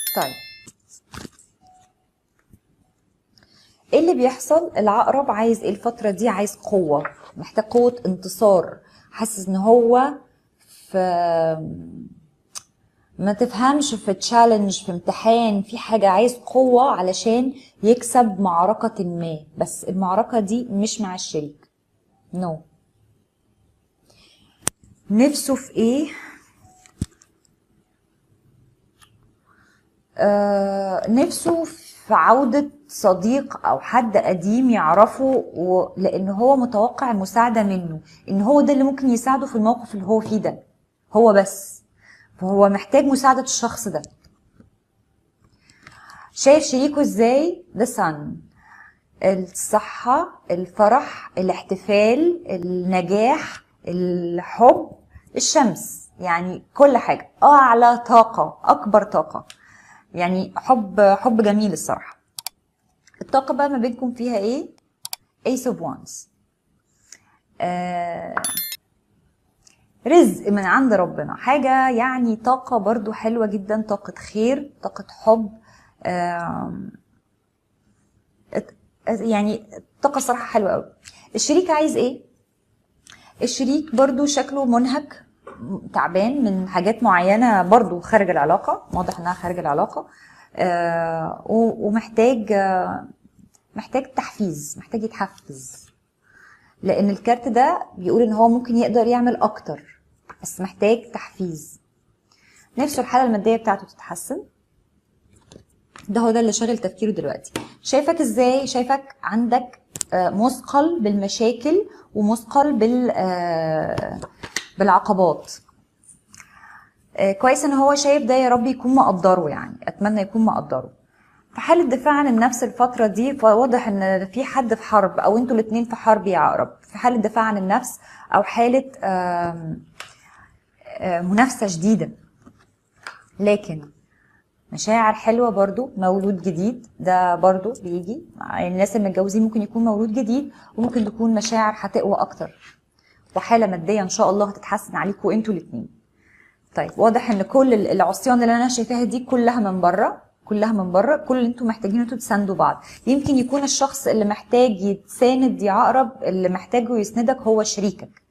طيب ايه اللي بيحصل العقرب عايز ايه الفترة دي عايز قوة محتاج قوة انتصار حاسس ان هو في ما تفهمش في تشالنج في امتحان في حاجة عايز قوة علشان يكسب معركة ما بس المعركة دي مش مع الشريك نو no. نفسه في ايه آه نفسه في عودة صديق أو حد قديم يعرفه و... لأن هو متوقع المساعدة منه إن هو ده اللي ممكن يساعده في الموقف اللي هو فيه ده هو بس فهو محتاج مساعدة الشخص ده شايف شريكه ازاي ده سن الصحة الفرح الاحتفال النجاح الحب الشمس يعني كل حاجة أعلى طاقة أكبر طاقة يعني حب حب جميل الصراحة الطاقة بقى ما بينكم فيها ايه Ace of Wands آه رزق من عند ربنا حاجة يعني طاقة برضو حلوة جدا طاقة خير طاقة حب آه يعني طاقة صراحة حلوة قوي الشريك عايز ايه الشريك برضو شكله منهك تعبان من حاجات معينة برضو خارج العلاقة واضح انها خارج العلاقة آه ومحتاج آه محتاج تحفيز محتاج يتحفز لان الكارت ده بيقول ان هو ممكن يقدر يعمل اكتر بس محتاج تحفيز نفسه الحالة المادية بتاعته تتحسن ده هو ده اللي شاغل تفكيره دلوقتي شايفك ازاي شايفك عندك آه مثقل بالمشاكل ومثقل بال بالعقبات كويس ان هو شايف ده يا رب يكون مقدره يعني اتمنى يكون مقدره في حالة دفاع عن النفس الفترة دي فواضح ان في حد في حرب او انتوا الاتنين في حرب يا عقرب في حالة دفاع عن النفس او حالة منافسة شديدة لكن مشاعر حلوة برضو مولود جديد ده برضو بيجي يعني الناس المتجوزين ممكن يكون مولود جديد وممكن تكون مشاعر هتقوى اكتر وحالة مادية ان شاء الله هتتحسن عليكم انتوا الاتنين طيب واضح ان كل العصيان اللي انا شايفاها دي كلها من بره كلها من بره كل اللي انتوا محتاجين انتوا تساندوا بعض يمكن يكون الشخص اللي محتاج يتساند يا عقرب اللي محتاجه يسندك هو شريكك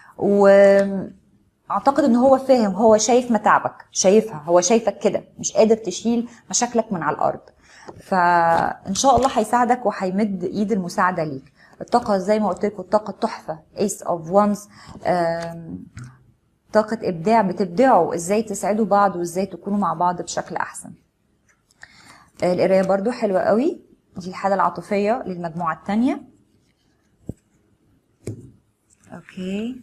واعتقد ان هو فاهم هو شايف متاعبك شايفها هو شايفك كده مش قادر تشيل مشاكلك من على الارض فان شاء الله هيساعدك وهيمد ايد المساعده ليك الطاقه زي ما قلت لكم الطاقه تحفه ايس اوف وانز طاقه ابداع بتبدعوا ازاي تسعدوا بعض وازاي تكونوا مع بعض بشكل احسن القرايه برضو حلوه قوي دي الحاله العاطفيه للمجموعه الثانيه اوكي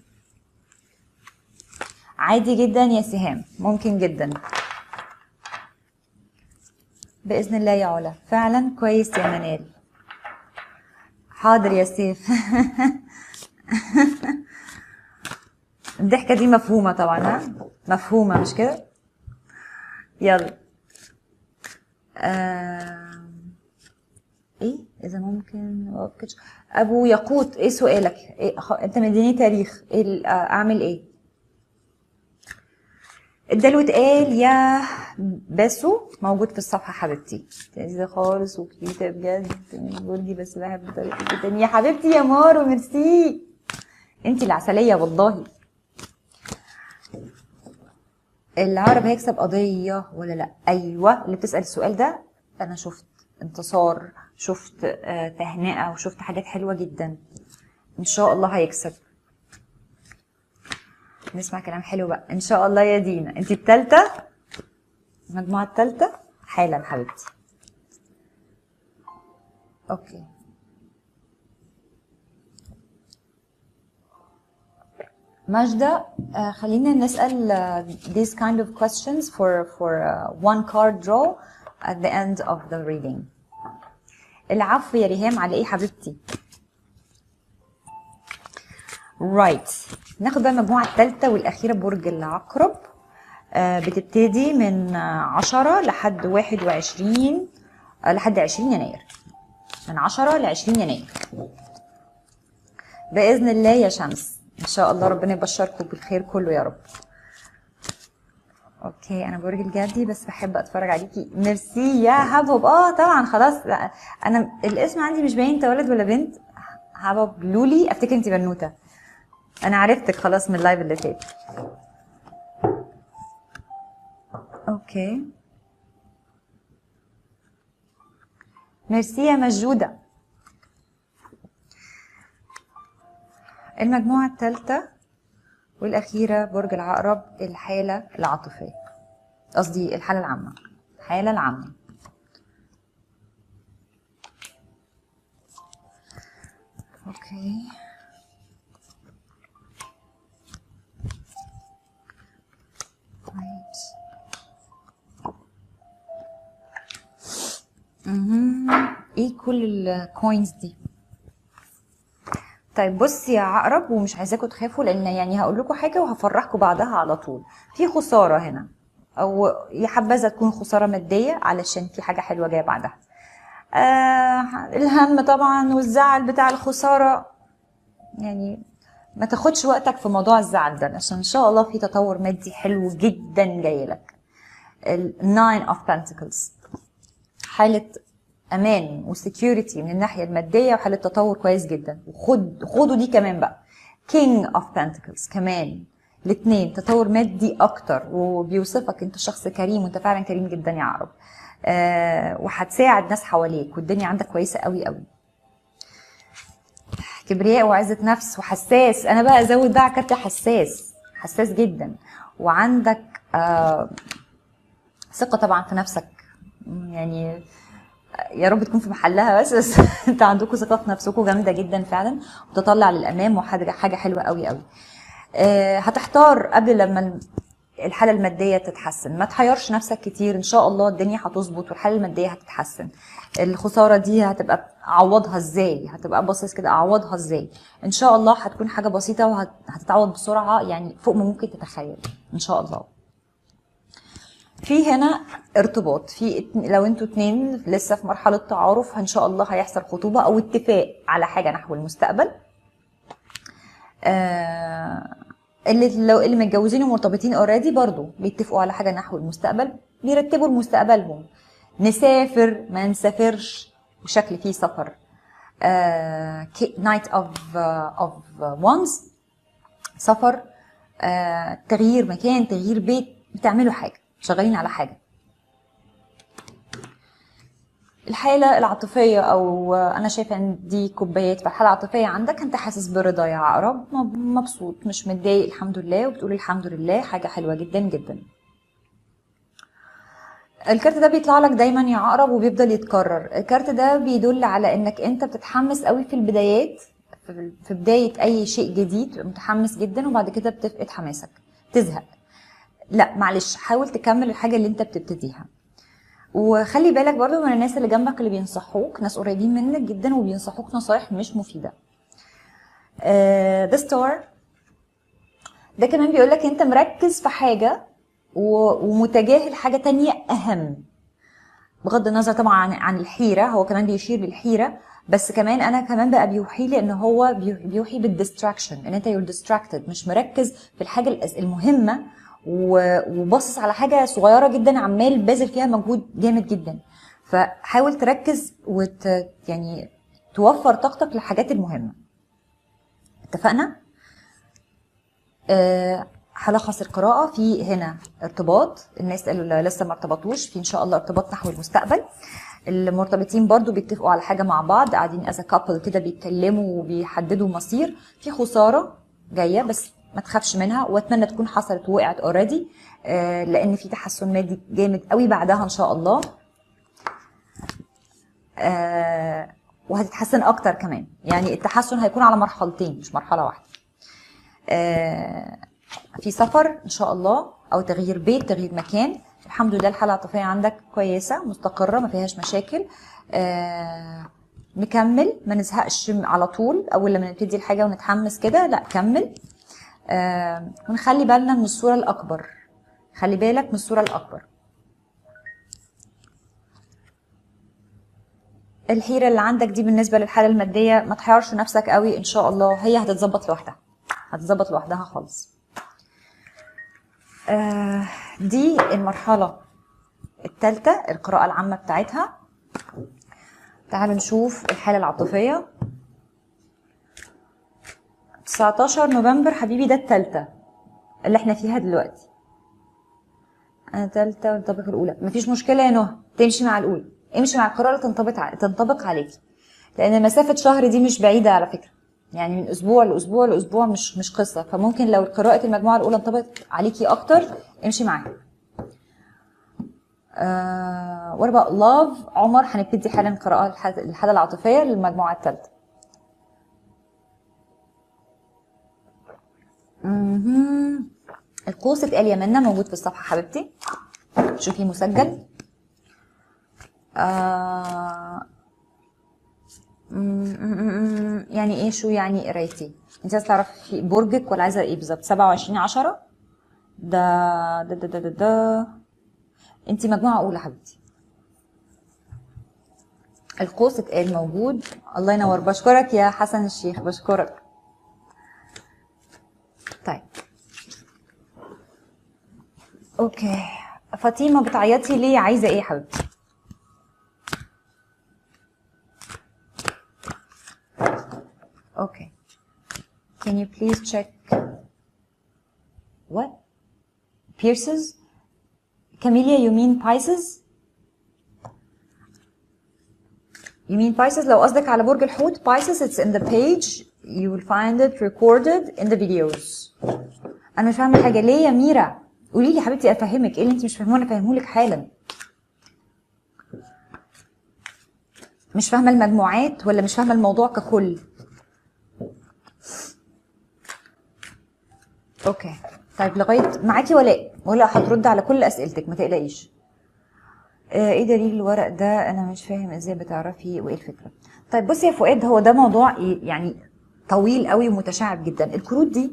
عادي جدا يا سهام ممكن جدا باذن الله يا علا فعلا كويس يا منال حاضر يا سيف الضحكه دي مفهومه طبعا ها مفهومه مش كده يلا آه... ايه اذا ممكن وقتش. ابو ياقوت ايه سؤالك إيه خ... انت مديني تاريخ إيه اعمل ايه اداله اتقال يا باسو موجود في الصفحه حبيبتي لذيذه خالص وكيوتة بجد من برجي بس بحب طريقتك تاني يا حبيبتي يا مارو ميرسي انتي العسليه والله العرب هيكسب قضيه ولا لا ايوه اللي بتسال السؤال ده انا شفت انتصار شفت آه تهنئه وشفت حاجات حلوه جدا ان شاء الله هيكسب نسمع كلام حلو بقى ان شاء الله يا دينا انت التالتة المجموعة التالتة حالا حبيبتي اوكي ماجدة uh, خلينا نسأل uh, these kind of questions for for uh, one card draw at the end of the reading العفو يا ريهام على ايه حبيبتي رايت right. ناخد بقى المجموعة الثالثة والأخيرة برج العقرب آه بتبتدي من عشرة لحد واحد وعشرين آه لحد عشرين يناير من عشرة لعشرين يناير بإذن الله يا شمس إن شاء الله ربنا يبشركم بالخير كله يا رب اوكي انا برج الجدي بس بحب اتفرج عليكي ميرسي يا هبهب اه طبعا خلاص لا، انا الاسم عندي مش باين انت ولد ولا بنت هبهب لولي افتكر انت بنوته انا عرفتك خلاص من اللايف اللي فات اوكي ميرسي يا مجوده المجموعه الثالثه والاخيره برج العقرب الحاله العاطفيه قصدي الحاله العامه الحاله العامه اوكي right. مهم. ايه كل الكوينز دي طيب بص يا عقرب ومش عايزاكم تخافوا لان يعني هقول لكم حاجه وهفرحكم بعدها على طول في خساره هنا او يا حبذا تكون خساره ماديه علشان في حاجه حلوه جايه بعدها آه الهم طبعا والزعل بتاع الخساره يعني ما تاخدش وقتك في موضوع الزعل ده عشان ان شاء الله في تطور مادي حلو جدا جاي لك ال nine of pentacles حالة امان وسكيورتي من الناحية المادية وحالة تطور كويس جدا وخد خدوا دي كمان بقى king of pentacles كمان الاثنين تطور مادي اكتر وبيوصفك انت شخص كريم وانت فعلا كريم جدا يا عرب آه وهتساعد ناس حواليك والدنيا عندك كويسة قوي قوي كبرياء وعزة نفس وحساس انا بقى ازود بقى على كارت حساس حساس جدا وعندك آه ثقة طبعا في نفسك يعني يا رب تكون في محلها بس بس انت عندكم ثقة في نفسكم جامدة جدا فعلا وتطلع للامام وحاجة حاجة حلوة قوي قوي آه هتحتار قبل لما الحالة المادية تتحسن ما تحيرش نفسك كتير ان شاء الله الدنيا هتظبط والحالة المادية هتتحسن الخسارة دي هتبقى اعوضها ازاي هتبقى باصص كده اعوضها ازاي ان شاء الله هتكون حاجة بسيطة وهتتعوض بسرعة يعني فوق ما ممكن تتخيل ان شاء الله في هنا ارتباط في ات- لو انتوا اتنين لسه في مرحلة تعارف ان شاء الله هيحصل خطوبة او اتفاق على حاجة نحو المستقبل آه اللي لو اللي متجوزين ومرتبطين اوريدي برضو بيتفقوا على حاجة نحو المستقبل بيرتبوا لمستقبلهم نسافر ما نسافرش وشكل فيه سفر نايت اوف اوف وانز سفر آه، تغيير مكان تغيير بيت بتعملوا حاجه شغالين على حاجه الحاله العاطفيه او آه، انا شايفه ان دي كوبايات فالحاله العاطفيه عندك انت حاسس برضا يا عقرب مب- مبسوط مش متضايق الحمد لله وبتقول الحمد لله حاجه حلوه جدا جدا الكارت ده بيطلع لك دايما يا عقرب وبيفضل يتكرر الكارت ده بيدل على انك انت بتتحمس قوي في البدايات في في بداية اي شيء جديد بتبقى متحمس جدا وبعد كده بتفقد حماسك تزهق لا معلش حاول تكمل الحاجة اللي انت بتبتديها وخلي بالك برضو من الناس اللي جنبك اللي بينصحوك ناس قريبين منك جدا وبينصحوك نصايح مش مفيدة ذا ستار ده كمان بيقول لك انت مركز في حاجة و- ومتجاهل حاجة تانية أهم بغض النظر طبعا عن عن الحيرة هو كمان بيشير للحيرة بس كمان أنا كمان بقى بيوحي لي إن هو بيوحي- بيوحي بالديستراكشن إن أنت يور ديستراكتد مش مركز في الحاجة الأس- المهمة و- وباصص على حاجة صغيرة جدا عمال باذل فيها مجهود جامد جدا فحاول تركز وت يعني توفر طاقتك للحاجات المهمة اتفقنا؟ آه، هلخص القراءة في هنا ارتباط الناس اللي لسه ما ارتبطوش في ان شاء الله ارتباط نحو المستقبل المرتبطين برضو بيتفقوا على حاجة مع بعض قاعدين از كابل كده بيتكلموا وبيحددوا مصير في خسارة جاية بس ما تخافش منها واتمنى تكون حصلت ووقعت اوريدي لان في تحسن مادي جامد قوي بعدها ان شاء الله آه، وهتتحسن اكتر كمان يعني التحسن هيكون على مرحلتين مش مرحلة واحدة آه، في سفر ان شاء الله او تغيير بيت تغيير مكان الحمد لله الحاله العاطفيه عندك كويسه مستقره ما فيهاش مشاكل آه، نكمل ما نزهقش على طول اول لما نبتدي الحاجه ونتحمس كده لا كمل آه، ونخلي بالنا من الصوره الاكبر خلي بالك من الصوره الاكبر الحيره اللي عندك دي بالنسبه للحاله الماديه ما تحيرش نفسك قوي ان شاء الله هي هتتظبط لوحدها هتتظبط لوحدها خالص آه دي المرحلة الثالثة القراءة العامة بتاعتها تعالوا نشوف الحالة العاطفية 19 نوفمبر حبيبي ده الثالثة اللي احنا فيها دلوقتي انا ثالثة والطبقة الأولى مفيش مشكلة يا نهى تمشي مع الأولى امشي مع القراءة اللي تنطبق ع- تنطبق عليكي لأن مسافة شهر دي مش بعيدة على فكرة يعني من أسبوع لأسبوع لأسبوع مش مش قصة فممكن لو قراءة المجموعة الأولى انطبقت عليكي أكتر امشي معاها آه what about love عمر هنبتدي حالا قراءة الح- الحالة العاطفية للمجموعة الثالثة مهم. القوس اتقال يا منى موجود في الصفحة حبيبتي شوفي مسجل آه م- م- م- يعني ايه شو يعني قرايتي انت عايزه تعرفي برجك ولا عايزه ايه بالظبط 27 10 ده ده ده ده, ده, ده. انت مجموعه اولى حبيبتي القوس اتقال موجود الله ينور بشكرك يا حسن الشيخ بشكرك طيب اوكي فاطمه بتعيطي ليه عايزه ايه يا حبيبتي اوكي can you please check what pierces Camellia you mean Pisces You mean Pisces لو قصدك على برج الحوت Pisces it's in the page you will find it recorded in the videos انا مش فاهمه حاجه ليه يا ميرا قولي لي يا حبيبتي افهمك ايه اللي انت مش فاهمه انا افهمهولك حالا مش فاهمه المجموعات ولا مش فاهمه الموضوع ككل اوكي طيب لغايه معاكي ولاء ولا هترد على كل اسئلتك ما تقلقيش آه، ايه دليل الورق ده انا مش فاهم ازاي بتعرفي وايه الفكره طيب بصي يا فؤاد هو ده موضوع إيه؟ يعني طويل قوي ومتشعب جدا الكروت دي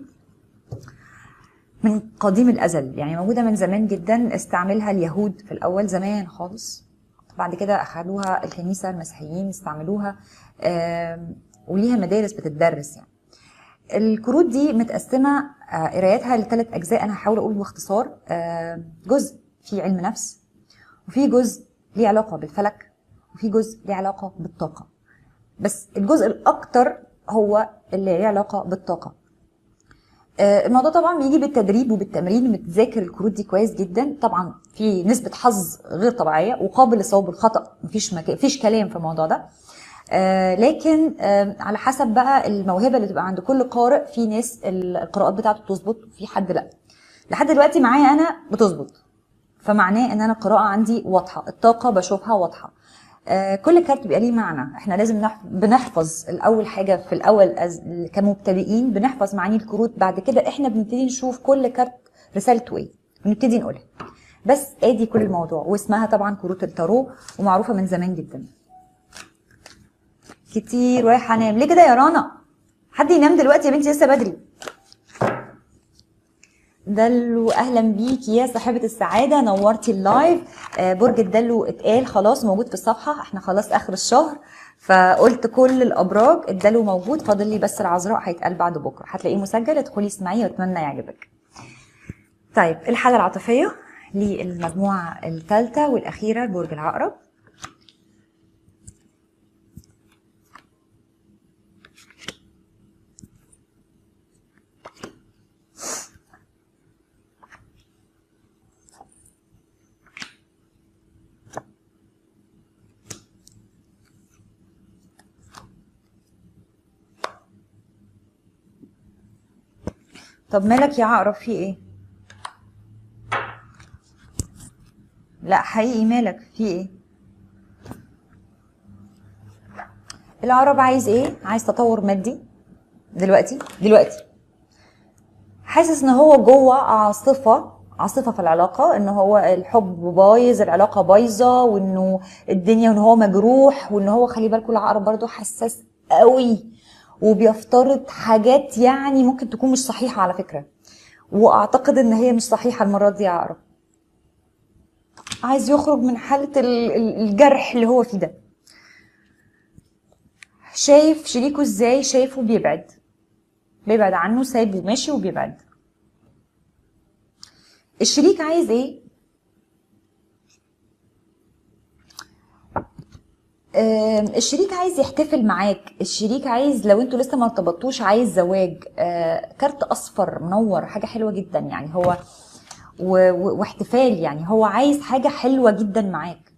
من قديم الازل يعني موجوده من زمان جدا استعملها اليهود في الاول زمان خالص بعد كده اخدوها الكنيسه المسيحيين استعملوها آم، وليها مدارس بتدرس يعني الكروت دي متقسمه آه، قرايتها لثلاث اجزاء انا هحاول اقول باختصار آه، جزء في علم نفس وفي جزء ليه علاقه بالفلك وفي جزء ليه علاقه بالطاقه بس الجزء الاكتر هو اللي ليه علاقه بالطاقه آه، الموضوع طبعا بيجي بالتدريب وبالتمرين بتذاكر الكروت دي كويس جدا طبعا في نسبه حظ غير طبيعيه وقابل للصواب والخطا مفيش مكان مفيش كلام في الموضوع ده آه، لكن آه، على حسب بقى الموهبه اللي تبقى عند كل قارئ في ناس القراءات بتاعته بتظبط وفي حد لا لحد دلوقتي معايا انا بتظبط فمعناه ان انا القراءه عندي واضحه الطاقه بشوفها واضحه آه، كل كارت بيبقى ليه معنى احنا لازم نح- بنحفظ الاول حاجه في الاول أز... كمبتدئين بنحفظ معاني الكروت بعد كده احنا بنبتدي نشوف كل كارت رسالته ايه ونبتدي نقولها بس ادي كل الموضوع واسمها طبعا كروت التارو ومعروفه من زمان جدا كتير رايحه انام ليه كده يا رنا حد ينام دلوقتي يا بنتي لسه بدري دلو اهلا بيكي يا صاحبه السعاده نورتي اللايف آه، برج الدلو اتقال خلاص موجود في الصفحه احنا خلاص اخر الشهر فقلت كل الابراج الدلو موجود فاضل لي بس العذراء هيتقال بعد بكره هتلاقيه مسجل ادخلي اسمعيه واتمنى يعجبك طيب الحاله العاطفيه للمجموعه الثالثه والاخيره برج العقرب طب مالك يا عقرب في ايه لا حقيقي مالك في ايه العقرب عايز ايه عايز تطور مادي دلوقتي دلوقتي حاسس ان هو جوه عاصفه عاصفه في العلاقه ان هو الحب بايظ العلاقه بايظه وانه الدنيا وان هو مجروح وان هو خلي بالكوا العقرب برضو حساس قوي وبيفترض حاجات يعني ممكن تكون مش صحيحه على فكره واعتقد ان هي مش صحيحه المره دي يا عقرب عايز يخرج من حاله ال- ال- الجرح اللي هو فيه ده شايف شريكه ازاي شايفه بيبعد بيبعد عنه سايبه ماشي وبيبعد الشريك عايز ايه آم، الشريك عايز يحتفل معاك الشريك عايز لو انتوا لسه ما ارتبطتوش عايز زواج آه، كارت اصفر منور حاجه حلوه جدا يعني هو و- و- واحتفال يعني هو عايز حاجه حلوه جدا معاك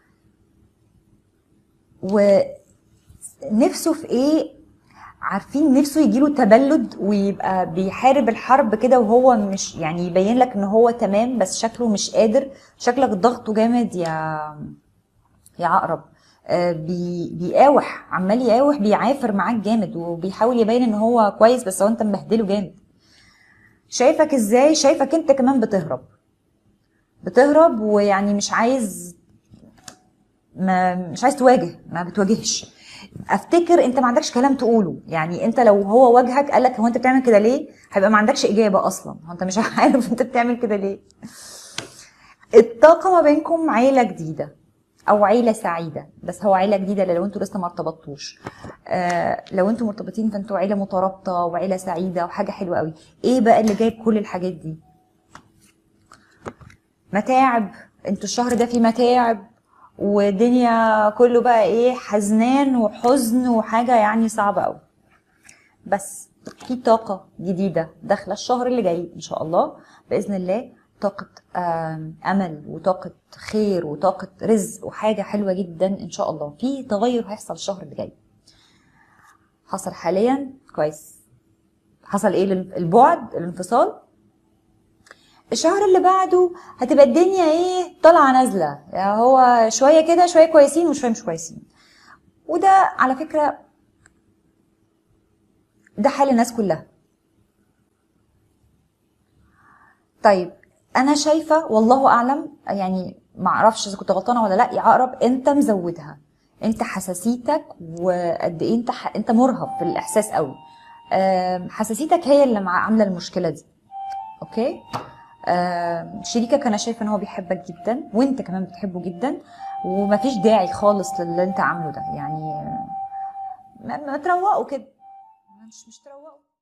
ونفسه في ايه عارفين نفسه يجيله تبلد ويبقى بيحارب الحرب كده وهو مش يعني يبين لك ان هو تمام بس شكله مش قادر شكلك ضغطه جامد يا يا عقرب آه، بي بيقاوح عمال يقاوح بيعافر معاك جامد وبيحاول يبين ان هو كويس بس هو انت مبهدله جامد شايفك ازاي شايفك انت كمان بتهرب بتهرب ويعني مش عايز ما مش عايز تواجه ما بتواجهش افتكر انت ما عندكش كلام تقوله يعني انت لو هو واجهك قال لك هو انت بتعمل كده ليه هيبقى ما عندكش اجابه اصلا هو انت مش عارف انت بتعمل كده ليه الطاقه ما بينكم عيله جديده او عيله سعيده بس هو عيله جديده لو انتوا لسه ما ارتبطتوش آه لو انتوا مرتبطين فانتوا عيله مترابطه وعيله سعيده وحاجه حلوه قوي ايه بقى اللي جايب كل الحاجات دي متاعب انتوا الشهر ده فيه متاعب ودنيا كله بقى ايه حزنان وحزن وحاجه يعني صعبه قوي بس في طاقه جديده داخله الشهر اللي جاي ان شاء الله باذن الله طاقه آم، امل وطاقه خير وطاقه رزق وحاجه حلوه جدا ان شاء الله في تغير هيحصل الشهر اللي جاي حصل حاليا كويس حصل ايه البعد الانفصال الشهر اللي بعده هتبقى الدنيا ايه طالعه نازله يعني هو شويه كده شويه كويسين وشويه مش كويسين وده على فكره ده حال الناس كلها طيب انا شايفه والله اعلم يعني ما اعرفش اذا كنت غلطانه ولا لا يا عقرب انت مزودها انت حساسيتك وقد ايه انت ح... انت مرهف في الاحساس قوي آم، حساسيتك هي اللي مع- عامله المشكله دي اوكي آم، شريكك انا شايفه ان هو بيحبك جدا وانت كمان بتحبه جدا ومفيش داعي خالص للي انت عامله ده يعني ما, ما تروقوا كده مش مش تروقوا